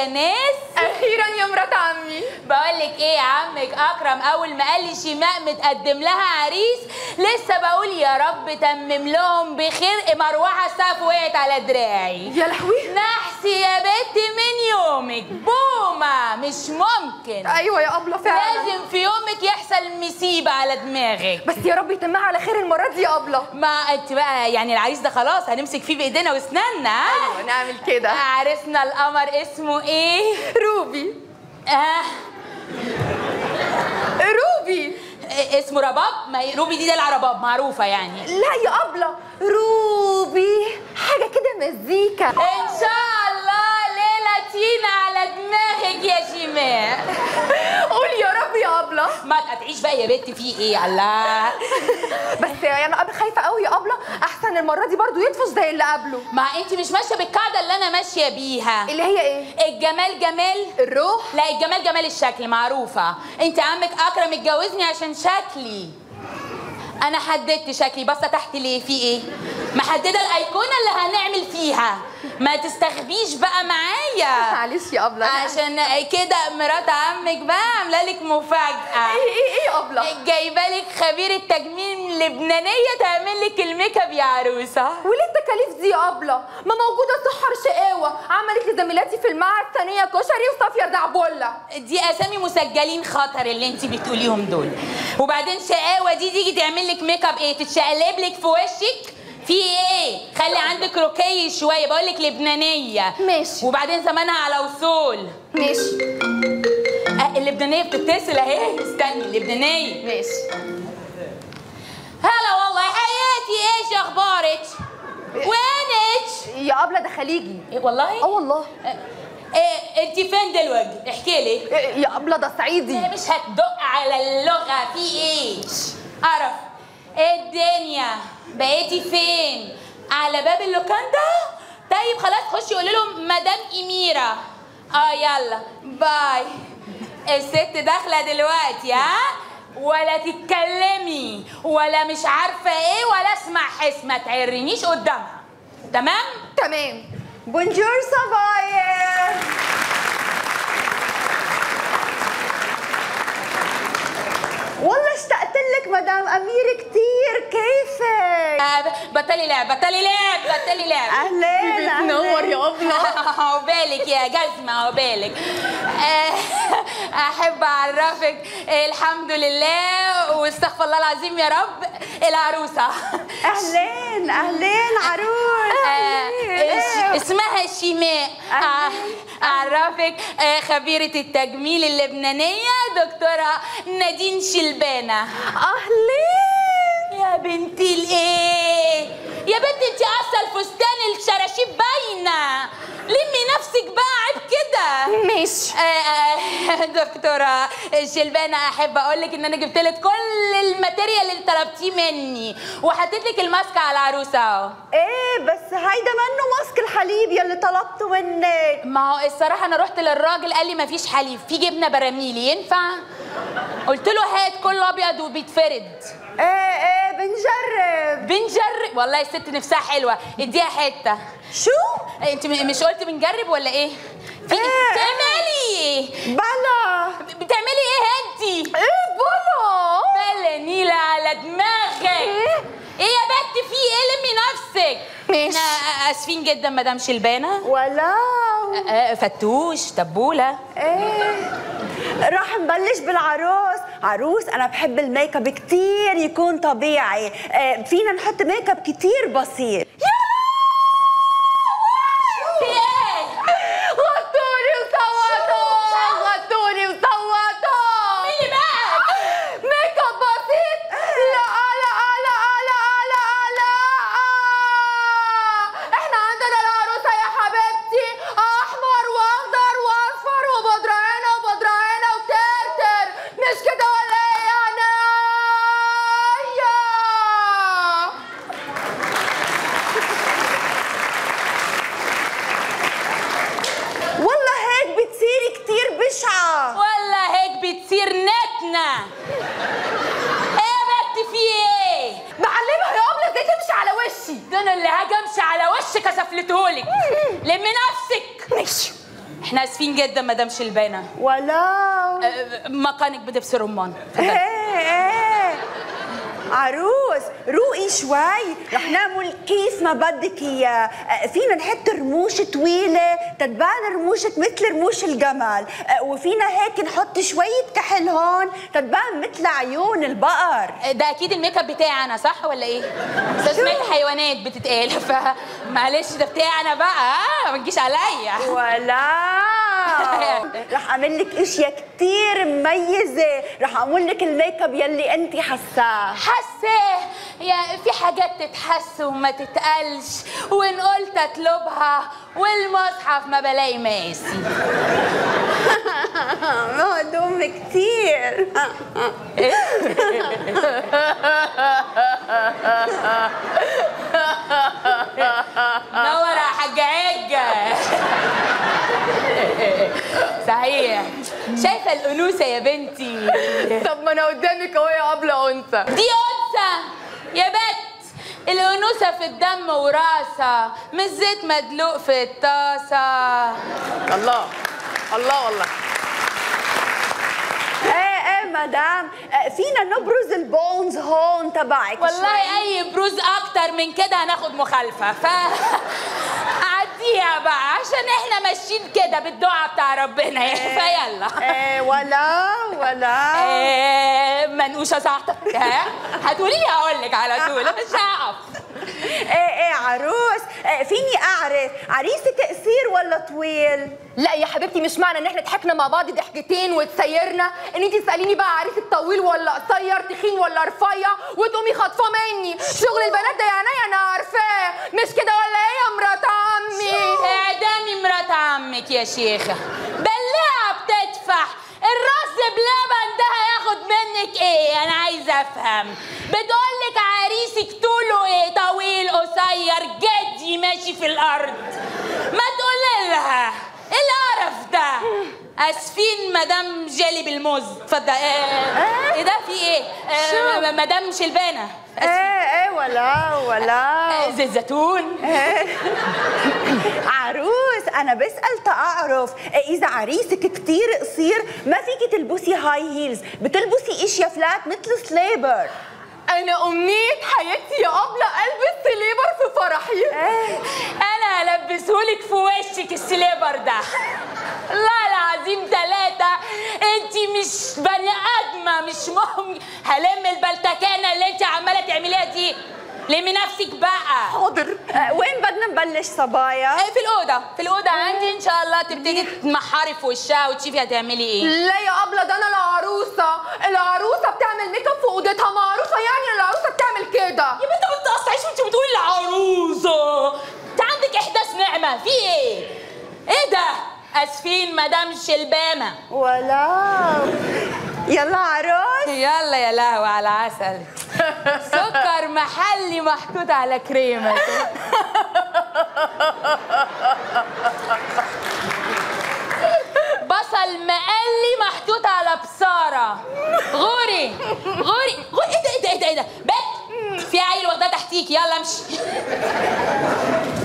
يا ناس اخيرا يا مرات عمي بقول لك ايه يا عمك اكرم اول ما قال لي شيماء متقدم لها عريس لسه بقول يا رب تمم لهم بخير مروحه السقف وقعت على دراعي يا لهوي نحسي يا بنت من يومك بومه مش ممكن ايوه يا ابله فعلا لازم في يومك يحصل مصيبه على دماغك بس يا رب يتمها على خير المره دي يا ابله ما انت بقى يعني العريس ده خلاص هنمسك فيه بايدينا واسناننا ها؟ ايوه نعمل كده عريسنا القمر اسمه ايه روبي آه روبي إيه اسمه رباب ما هي- روبي دي دلع رباب معروفه يعني لا يا ابله روبي حاجه كده مزيكا ان شاء الله ليله تينا على دماغك يا شيماء قول يا رب يا ابله ما تقطعيش بقى يا بنت في ايه الله بس يعني انا خايفه قوي يا ابله احسن المره دي برضو يطفش زي اللي قبله ما انت مش ماشيه بالقاعده اللي انا ماشيه بيها اللي هي ايه الجمال جمال الروح لا الجمال جمال الشكل معروفة انت عمك اكرم اتجوزني عشان شكلي انا حددت شكلي بصة تحت ليه في ايه محددة الايقونة اللي هنعمل فيها ما تستخبيش بقى معايا معلش يا ابله عشان كده مرات عمك بقى عامله لك مفاجأة ايه ايه ايه يا ابله جايبه لك خبيرة تجميل لبنانية تعمل لك الميك اب يا عروسة وليه التكاليف دي يا ابله ما موجوده سحر شقاوه عملت لزميلاتي في المعهد ثانيه كشري وصافيه دعبله دي اسامي مسجلين خطر اللي انت بتقوليهم دول وبعدين شقاوه دي تيجي تعمل لك ميك اب ايه تتشقلب لك في وشك في ايه خلي عندك رقي شويه بقول لك لبنانيه ماشي. وبعدين زمانها على وصول ماشي أه اللبنانيه بتتصل اهي استني اللبنانيه ماشي هلا والله حياتي ايش اخبارك وينك يا ابله ده خليجي إيه والله اه والله ايه انت فين دلوقتي احكي لي إيه يا ابله ده صعيدي مش هتدق على اللغة في ايه؟ اعرف ايه الدنيا؟ بقيتي فين؟ على باب اللوكاندا؟ طيب خلاص خشي قولي لهم مدام اميرة اه يلا باي الست داخلة دلوقتي ها؟ ولا تتكلمي ولا مش عارفة ايه ولا اسمع حس ما تعرنيش قدامها تمام؟ تمام بونجور صبايا والله اشتقت لك مدام امير كتير كيفك آه، بطلي لعب بطلي لعب بطلي لعب اهلين بتنور يا ابله عقبالك يا جزمة عقبالك آه، أحب أعرفك الحمد لله واستغفر الله العظيم يا رب العروسة اهلين اهلين عروس آه، أهلين. اس- اسمها شيماء آه، أعرفك آه، خبيرة التجميل اللبنانية دكتورة نادين شلبانة اهلين يا بنتي الايه يا بنتي انت اصلا الفستان الشراشيب باينه لمي نفسك بقى عيب كده ماشي آه، آه، دكتورة شلبانة أحب أقول لك إن أنا جبت لك كل الماتيريال اللي طلبتيه مني وحطيت لك الماسك على العروسة أهو ايه بس هيدا منه ماسك الحليب يلي طلبته منك ما هو الصراحة أنا رحت للراجل قال لي مفيش حليب في جبنة براميل ينفع؟ قلت له هات كله أبيض وبيتفرد ايه ايه بنجرب بنجرب والله الست نفسها حلوة اديها حتة شو انت م- مش قلت بنجرب ولا ايه؟ في إيه. بتعملي ايه؟ بلا بتعملي ايه انتي؟ ايه بلا بلا نيلة على دماغك ايه ايه يا بنت في ايه لمي نفسك ماشي. احنا اسفين جدا مدام شلبانة ولا آه، فتوش تبولة ايه راح نبلش بالعروس عروس انا بحب الميك اب كتير يكون طبيعي إيه فينا نحط ميك اب كتير بسيط في ايه؟ غطوني وصوتوا غطوني وصوتوا مين اللي معك؟ ميك اب بسيط لا لا لا لا لا لا احنا عندنا العروسه يا حبيبتي احمر واخضر واصفر وبودره هنا وبودره هنا وترتر مش كده ولا ايه يعني والله هيك بتصيري كتير بشعة ولا هيك بتصير نتنا ايه يا بنت في ايه؟ معلمها يا ابله ازاي تمشي على وشي ده انا اللي هاجي امشي على وشك اسفلتهولك لمي نفسك ماشي احنا اسفين جدا مدام شلبانه ولو أه، مكانك بدبس رمان ايه ايه عروس روقي شوي رح نعمل كيف ما بدك اياه آه، فينا نحط رموش طويله تتبان رموشك مثل رموش الجمل آه، وفينا هيك نحط شويه كحل هون تتبان مثل عيون البقر ده اكيد الميك اب بتاعي انا صح ولا ايه؟ بس سمعت حيوانات بتتقال فمعلش ده بتاعي انا بقى آه، ما تجيش عليا ولا رح اعمل لك اشياء كثير مميزه رح اعمل لك الميك اب يلي انت حساه حاساه يا في حاجات تتحس وما تتقالش وان قلت اطلبها والمصحف ما بلاقي ماسي مهضوم كثير نور يا حاج عجة صحيح شايفه الانوثه يا بنتي طب ما انا قدامك اهو يا ابله انثى دي انثى يا بت الانوثه في الدم وراسها مش زيت مدلوق في الطاسه الله الله والله ايه ايه مدام آه، فينا نبرز البونز هون تبعك شوي. والله اي بروز اكتر من كده هناخد مخالفه ف عديها بقى عشان احنا ماشيين كده بالدعاء بتاع ربنا يعني فيلا ايه ولا ولا إيه، منقوشه صاحبتك ها هتقولي لي هقول لك على طول مش هقف ايه ايه عروس إيه فيني اعرف عريسك قصير ولا طويل لا يا حبيبتي مش معنى ان احنا ضحكنا مع بعض ضحكتين وتسيرنا ان انت تساليني بقى عريسك طويل ولا قصير تخين ولا رفيع وتقومي خاطفه مني شغل البنات ده يا عينيا انا عارفاه مش كده ولا ايه يا مرات عمي اعدامي مرات عمك يا شيخه بلاعه بتدفع الرز بلبن ده هياخد منك ايه انا عايزه افهم بتقولك عريسك طوله ايه طويل قصير جدي ماشي في الارض ما تقولي لها ايه القرف ده اسفين مدام جالي بالموز اتفضل ايه ايه ده في ايه آه مدام شلبانه ايه ايه ولا ولا آه، زيت زيتون عروس انا بسال تعرف اذا عريسك كتير قصير ما فيك تلبسي هاي هيلز بتلبسي اشياء فلات مثل سليبر انا امنيه حياتي يا ابله البس سليبر في فرحي انا هلبسهولك في وشك السليبر ده الله العظيم ثلاثة انت مش بني ادمة مش مهم هلم البلتكانة اللي انت عمالة تعمليها دي لمي نفسك بقى حاضر آه، وين بدنا نبلش صبايا ايه في الأوضة في الأوضة عندي إن شاء الله تبتدي تمحري في وشها وتشوفي هتعملي إيه لا يا ابله ده انا العروسه العروسه بتعمل ميك اب في اوضتها معروفه يعني العروسه بتعمل كده يا بنت ما بتقطعيش وانت بتقولي العروسة انت عندك إحداث نعمة في إيه؟ إيه ده؟ اسفين مدام شلبامة ولا يلا عروس يلا يا لهوي على عسل سكر محلي محطوط على كريمة بصل مقلي محطوط على بصارة غوري غوري غوري ايه ده ايه ده ايه ده ايه ده بت في عيل واخداه تحتيك يلا امشي